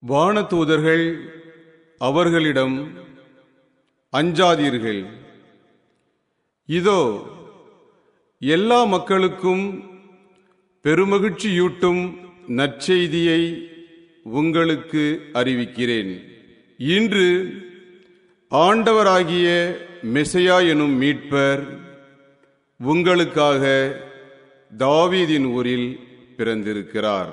வானதூதர்கள் அவர்களிடம் அஞ்சாதீர்கள் இதோ எல்லா மக்களுக்கும் பெருமகிழ்ச்சியூட்டும் நற்செய்தியை உங்களுக்கு அறிவிக்கிறேன் இன்று ஆண்டவராகிய மெசையா எனும் மீட்பர் உங்களுக்காக தாவீதின் ஊரில் பிறந்திருக்கிறார்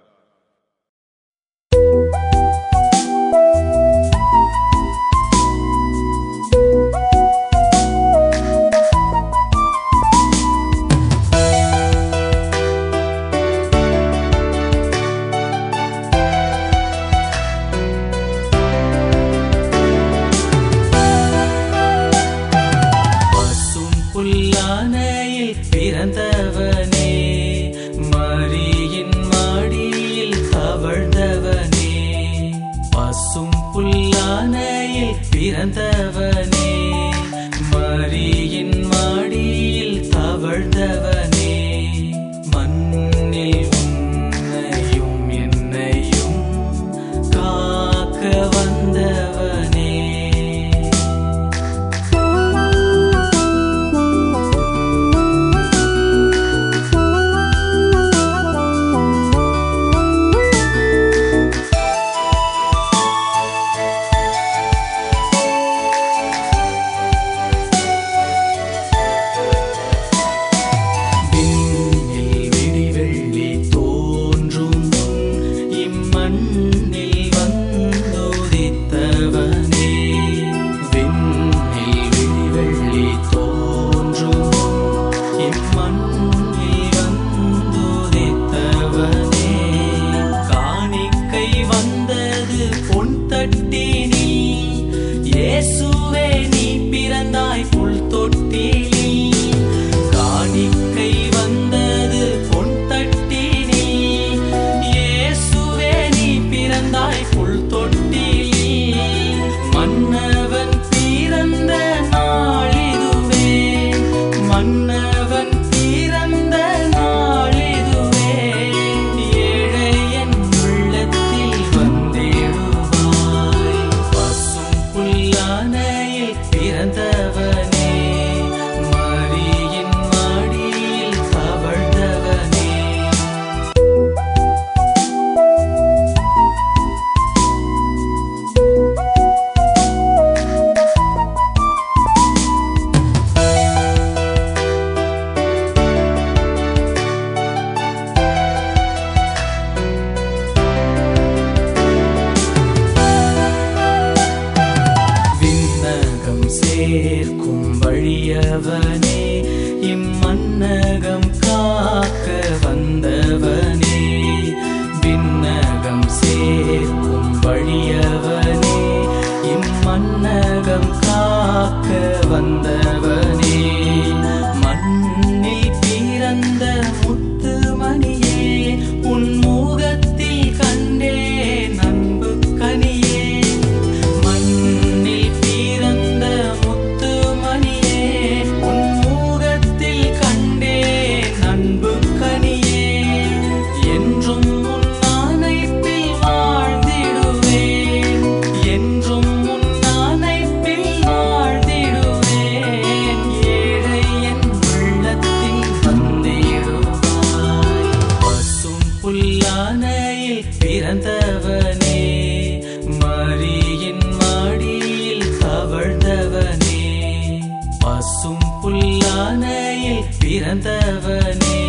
பசும் புல்லானையில் பிறந்தவனே மரியின் மடியில் தவழ்ந்தவனே பசும் புல்லானையில் பிறந்தவனே மரியின் மடியில் தவழ்ந்தவனே மண்ணில் உன்னையும் என்னையும் காக்க வந்தவனே விண்ணில் விடிவெள்ளி தோன்றும் முன் இம்மண்ணில் வந்துதித்தவனே விண்ணில் விடிவெள்ளி தோன்றும் முன் இம்மண்ணில் வந்துதித்தவனே காணிக்கை வந்தது பொன் தட்டினில் இயேசுவே நீ பிறந்தாய் புல் தொட்டிலில் காணிக்கை வந்தது பொன் தட்டினில் இயேசுவே நீ பிறந்தாய் புல் தொட்டிலில் மன்னவன் பிறந்த நாளிதுவே மன்னவன் பிறந்த நாளிதுவே ஏழையன் உள்ளத்தில் வந்திடுவாய் பசும் புல்லானையில் பிறந்தவனே மரியின் மடியில் தவழ்ந்தவனே விண்ணகம் சேர்க்கும் வழியவனே இம்மன்னகம் காக்க வந்தவனே விண்ணகம் சேர்க்கும் வழியவனே இம்மன்னகம் காக்க வந்தவனே மண்ணில் பிறந்த முத்துமணியே உன் முகத்தில் கண்டேன் அன்பு கனியே மண்ணில் பிறந்த முத்துமணியே உன் முகத்தில் கண்டேன் அன்பு கனியே என்றும் உன் அணைப்பில் வாழ்ந்திடுவேன் என்றும் உன் அணைப்பில் வாழ்ந்திடுவேன் ஏழை என் உள்ளத்தில் வந்திடுவாய் பசும் புல்லானையில் பிறந்தவனே மரியின் மடியில் தவழ்ந்தவனே பசும் புல்லானையில் பிறந்தவனே